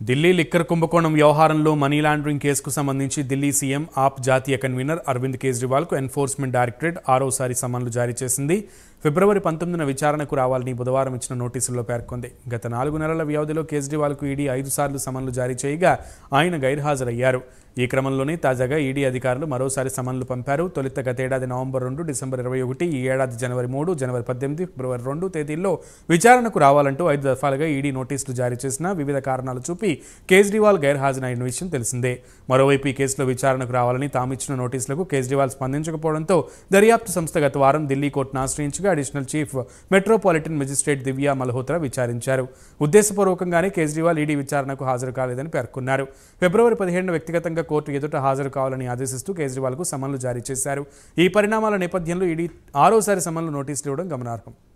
Delhi liquor కుంభకోణం వ్యవహారంలో money laundering కేసుకు సంబంధించి ఢిల్లీ సీఎం ఆప్ జాతీయ కన్వీనర్ అరవింద్ కేజ్రీవాల్కు ఎన్ఫోర్స్మెంట్ డైరెక్టరేట్ ఆరోసారి సమన్లు జారీ చేసింది ఫిబ్రవరి పంతొమ్మిదిన విచారణకు రావాలని బుధవారం ఇచ్చిన నోటీసుల్లో పేర్కొంది గత నాలుగు నెలల వ్యవధిలో కేజ్రీవాల్కు ఈడీ ఐదు సార్లు సమన్లు జారీ చేయగా ఆయన గైర్హాజరయ్యారు ఈ క్రమంలోనే తాజాగా ఈడీ అధికారులు మరోసారి సమన్లు పంపారు తొలుత గతేడాది నవంబర్ రెండు డిసెంబర్ ఇరవై ఒకటి ఈ ఏడాది జనవరి మూడు జనవరి పద్దెనిమిది ఫిబ్రవరి రెండు తేదీల్లో విచారణకు రావాలంటూ ఐదు దఫాలుగా ఈడీ నోటీసులు జారీ చేసిన వివిధ కారణాలు చూపి కేజ్రీవాల్ గైర్హాజరైన విషయం తెలిసిందే మరోవైపు ఈ కేసులో విచారణకు రావాలని తామిచ్చిన నోటీసులకు కేజ్రీవాల్ స్పందించకపోవడంతో దర్యాప్తు సంస్థ గత వారం ఢిల్లీ కోర్టును ఆశ్రయించగా additional chief metropolitan magistrate Divya Malhotra విచారించారు ఉద్దేశపూర్వకంగానే కేజ్రీవాల్ ఈడీ విచారణకు హాజరు కాలేదని పేర్కొన్నారు ఫిబ్రవరి పదిహేడున వ్యక్తిగతంగా కోర్టు ఎదుట హాజరు కావాలని ఆదేశిస్తూ కేజ్రీవాల్కు సమన్లు జారీ చేశారు ఈ పరిణామాల నేపథ్యంలో ఈడీ ఆరోసారి సమన్లు నోటీసులు ఇవ్వడం గమనార్హం